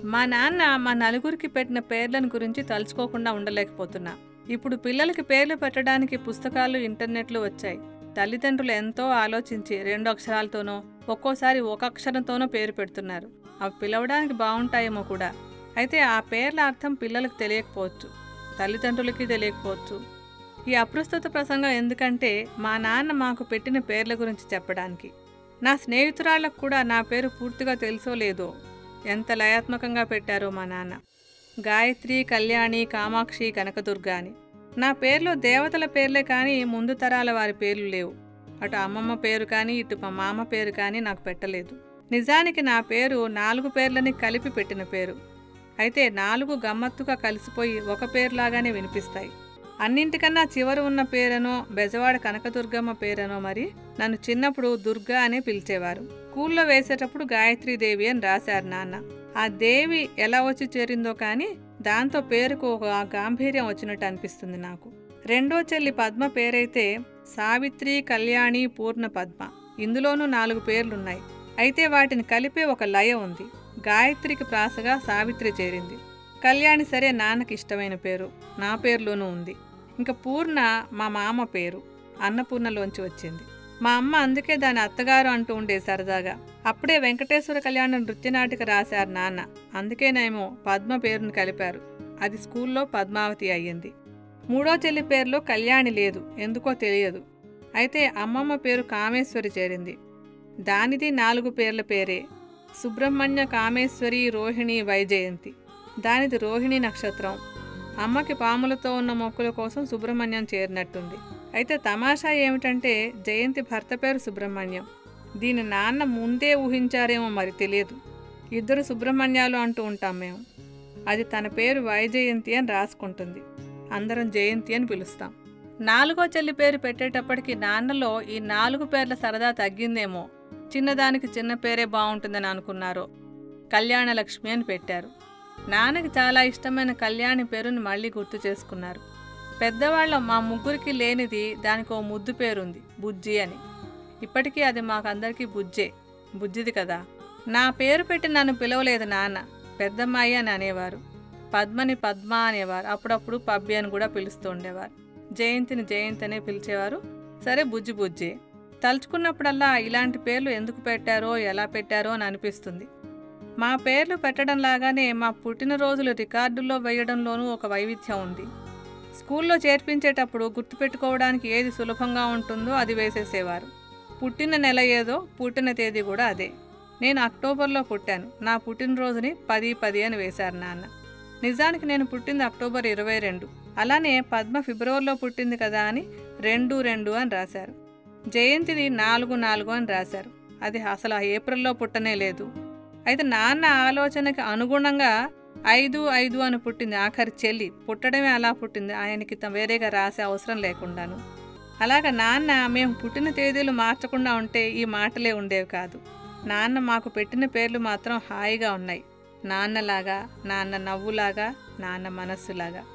మా నాన్న మా నలుగురికి పెట్టిన పేర్లను గురించి తలుచుకోకుండా ఉండలేకపోతున్నా ఇప్పుడు పిల్లలకి పేర్లు పెట్టడానికి పుస్తకాలు ఇంటర్నెట్లు వచ్చాయి తల్లిదండ్రులు ఎంతో ఆలోచించి రెండు అక్షరాలతోనో ఒక్కోసారి ఒక అక్షరంతోనో పేరు పెడుతున్నారు అవి పిలవడానికి బాగుంటాయేమో కూడా అయితే ఆ పేర్ల అర్థం పిల్లలకు తెలియకపోవచ్చు తల్లిదండ్రులకి తెలియకపోవచ్చు ఈ అప్రస్తుత ప్రసంగం ఎందుకంటే మా నాన్న మాకు పెట్టిన పేర్ల గురించి చెప్పడానికి నా స్నేహితురాళ్ళకు కూడా నా పేరు పూర్తిగా తెలుసో లేదో ఎంత లయాత్మకంగా పెట్టారో మా నాన్న గాయత్రి కళ్యాణి కామాక్షి కనకదుర్గ అని నా పేర్లో దేవతల పేర్లే కానీ ముందు తరాల వారి పేర్లు లేవు అటు అమ్మమ్మ పేరు కానీ ఇటు మా మామ పేరు కానీ నాకు పెట్టలేదు నిజానికి నా పేరు నాలుగు పేర్లని కలిపి పెట్టిన పేరు అయితే నాలుగు గమ్మత్తుగా కలిసిపోయి ఒక పేరులాగానే వినిపిస్తాయి అన్నింటికన్నా చివర ఉన్న పేరనో బెజవాడ కనకదుర్గమ్మ పేరనో మరి నన్ను చిన్నప్పుడు దుర్గా అనే పిలిచేవారు స్కూల్లో వేసేటప్పుడు గాయత్రీదేవి అని రాశారు నాన్న ఆ దేవి ఎలా వచ్చి చేరిందో కానీ దాంతో పేరుకు ఒక గాంభీర్యం వచ్చినట్టు అనిపిస్తుంది నాకు రెండో చెల్లి పద్మ పేరైతే సావిత్రి కళ్యాణి పూర్ణ పద్మ ఇందులోనూ నాలుగు పేర్లున్నాయి అయితే వాటిని కలిపే ఒక లయ ఉంది గాయత్రికి ప్రాసగా సావిత్రి చేరింది కళ్యాణి సరే నాన్నకి ఇష్టమైన పేరు నా పేరులోనూ ఉంది ఇంకా పూర్ణ మా మామ పేరు అన్నపూర్ణలోంచి వచ్చింది మా అమ్మ అందుకే దాని అత్తగారు అంటూ ఉండే సరదాగా అప్పుడే వెంకటేశ్వర కళ్యాణ నృత్యనాటిక రాశారు నాన్న అందుకేనేమో పద్మ పేరును కలిపారు అది స్కూల్లో పద్మావతి అయ్యింది మూడో చెల్లి పేరులో కళ్యాణి లేదు ఎందుకో తెలియదు అయితే అమ్మమ్మ పేరు కామేశ్వరి చేరింది దానిది నాలుగు పేర్ల పేరే సుబ్రహ్మణ్య కామేశ్వరి రోహిణి వైజయంతి దానిది రోహిణి నక్షత్రం అమ్మకి పాములతో ఉన్న మొక్కుల కోసం సుబ్రహ్మణ్యం చేరినట్టుంది అయితే తమాషా ఏమిటంటే జయంతి భర్త పేరు సుబ్రహ్మణ్యం దీని నాన్న ముందే ఊహించారేమో మరి తెలియదు ఇద్దరు సుబ్రహ్మణ్యాలు అంటూ ఉంటాం మేము అది తన పేరు వైజయంతి అని రాసుకుంటుంది అందరం జయంతి అని పిలుస్తాం నాలుగో చెల్లి పేరు పెట్టేటప్పటికి నాన్నలో ఈ నాలుగు పేర్ల సరదా తగ్గిందేమో చిన్నదానికి చిన్న పేరే బాగుంటుందని అనుకున్నారు కళ్యాణలక్ష్మి అని పెట్టారు నాన్నకి చాలా ఇష్టమైన కళ్యాణి పేరుని మళ్ళీ గుర్తు చేసుకున్నారు పెద్దవాళ్ళ మా ముగ్గురికి లేనిది దానికి ఓ ముద్దు పేరుంది బుజ్జి అని ఇప్పటికీ అది మాకందరికీ బుజ్జే బుజ్జిది కదా నా పేరు పెట్టి నన్ను పిలవలేదు నాన్న పెద్దమ్మాయి అని అనేవారు పద్మని పద్మ అనేవారు అప్పుడప్పుడు పబ్బి అని కూడా పిలుస్తూ ఉండేవారు జయంతిని జయంతి అనే పిలిచేవారు సరే బుజ్జి బుజ్జి తలుచుకున్నప్పుడల్లా ఇలాంటి పేర్లు ఎందుకు పెట్టారో ఎలా పెట్టారో అని అనిపిస్తుంది మా పేర్లు పెట్టడం లాగానే మా పుట్టినరోజులు రికార్డుల్లో వేయడంలోనూ ఒక వైవిధ్యం ఉంది స్కూల్లో చేర్పించేటప్పుడు గుర్తుపెట్టుకోవడానికి ఏది సులభంగా ఉంటుందో అది వేసేసేవారు పుట్టిన నెల ఏదో పుట్టిన తేదీ కూడా అదే నేను అక్టోబర్లో పుట్టాను నా పుట్టినరోజుని పది పది అని వేశారు నాన్న నిజానికి నేను పుట్టింది అక్టోబర్ ఇరవై రెండు అలానే పద్మ ఫిబ్రవరిలో పుట్టింది కదా అని రెండు రెండు అని రాశారు జయంతిది నాలుగు నాలుగు అని రాశారు అది అసలు ఆ ఏప్రిల్లో పుట్టనే లేదు అయితే నాన్న ఆలోచనకి అనుగుణంగా ఐదు ఐదు అని పుట్టింది ఆఖరి చెల్లి పుట్టడమే అలా పుట్టింది ఆయనకి త- వేరేగా రాసే అవసరం లేకుండాను అలాగ నాన్న మేము పుట్టిన తేదీలు మార్చకుండా ఉంటే ఈ మాటలే ఉండేవి కాదు నాన్న మాకు పెట్టిన పేర్లు మాత్రం హాయిగా ఉన్నాయి నాన్నలాగా నాన్న నవ్వులాగా నాన్న మనస్సులాగా